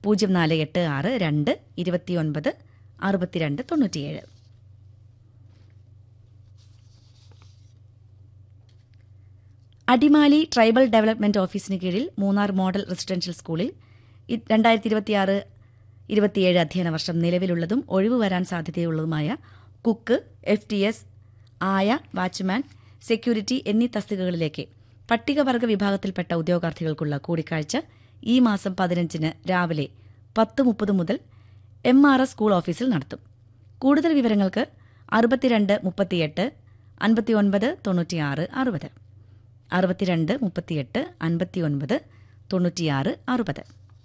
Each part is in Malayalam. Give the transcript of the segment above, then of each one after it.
പൂജ്യം നാല് എട്ട് ആറ് രണ്ട് ഇരുപത്തിയൊൻപത് അറുപത്തിരണ്ട് തൊണ്ണൂറ്റിയേഴ് അടിമാലി ട്രൈബൽ ഡെവലപ്മെന്റ് ഓഫീസിന് കീഴിൽ മൂന്നാർ മോഡൽ റെസിഡൻഷ്യൽ സ്കൂളിൽ ഇ- രണ്ടായിരത്തി ഇരുപത്തിയാറ് ഇരുപത്തിയേഴ് അധ്യയന വർഷം നിലവിലുള്ളതും ഒഴിവ് വരാൻ സാധ്യതയുള്ളതുമായ കുക്ക് എഫ് ടി എസ് ആയ വാച്ച്മാൻ സെക്യൂരിറ്റി എന്നീ തസ്തികകളിലേക്ക് പട്ടികവർഗ വിഭാഗത്തിൽപ്പെട്ട ഉദ്യോഗാർത്ഥികൾക്കുള്ള കൂടിക്കാഴ്ച ഈ മാസം പതിനഞ്ചിന് രാവിലെ പത്ത് മുപ്പത് മുതൽ എം ആർ എസ് സ്കൂൾ ഓഫീസിൽ നടത്തും കൂടുതൽ വിവരങ്ങൾക്ക് അറുപത്തിരണ്ട് മുപ്പത്തിയെട്ട് അൻപത്തിയൊൻപത് തൊണ്ണൂറ്റിയാറ് അറുപത് അറുപത്തിരണ്ട് മുപ്പത്തിയെട്ട് അൻപത്തിയൊൻപത് തൊണ്ണൂറ്റിയാറ് അറുപത്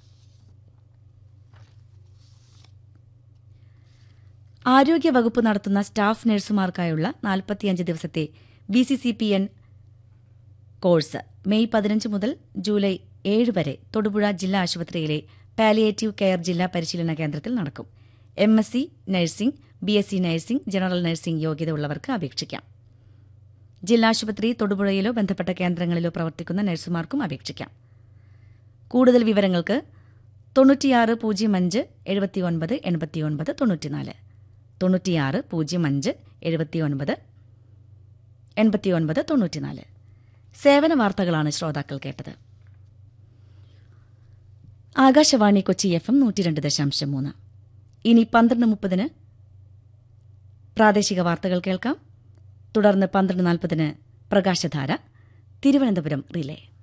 ആരോഗ്യവകുപ്പ് നടത്തുന്ന സ്റ്റാഫ് നഴ്സുമാർക്കായുള്ള നാൽപ്പത്തിയഞ്ച് ദിവസത്തെ B C C P N course May പതിനഞ്ച് മുതൽ ജൂലൈ ഏഴ് വരെ തൊടുപുഴ ജില്ലാ ആശുപത്രിയിലെ പാലിയേറ്റീവ് കെയർ ജില്ലാ പരിശീലന കേന്ദ്രത്തിൽ നടക്കും M S C nursing B S C nursing general nursing യോഗ്യത ഉള്ളവർക്ക് അപേക്ഷിക്കാം ജില്ലാശുപത്രി തൊടുപുഴയിലോ ബന്ധപ്പെട്ട കേന്ദ്രങ്ങളിലോ പ്രവർത്തിക്കുന്ന നഴ്സുമാർക്കും അപേക്ഷിക്കാം കൂടുതൽ വിവരങ്ങൾക്ക് തൊണ്ണൂറ്റിയാറ് പൂജ്യം അഞ്ച് എഴുപത്തിയൊൻപത് എൺപത്തിയൊൻപത് തൊണ്ണൂറ്റിനാല് തൊണ്ണൂറ്റിയാറ് പൂജ്യം അഞ്ച് എഴുപത്തിയൊൻപത് എൺപത്തിയൊൻപത് തൊണ്ണൂറ്റിനാല് സേവന വാർത്തകളാണ് ശ്രോതാക്കൾ കേട്ടത് ആകാശവാണി കൊച്ചി എഫ് എം നൂറ്റി രണ്ട് ദശാംശം മൂന്ന് ഇനി പന്ത്രണ്ട് മുപ്പതിന് പ്രാദേശിക വാർത്തകൾ കേൾക്കാം തുടർന്ന് പന്ത്രണ്ട് നാൽപ്പതിന് പ്രകാശധാര തിരുവനന്തപുരം റിലേ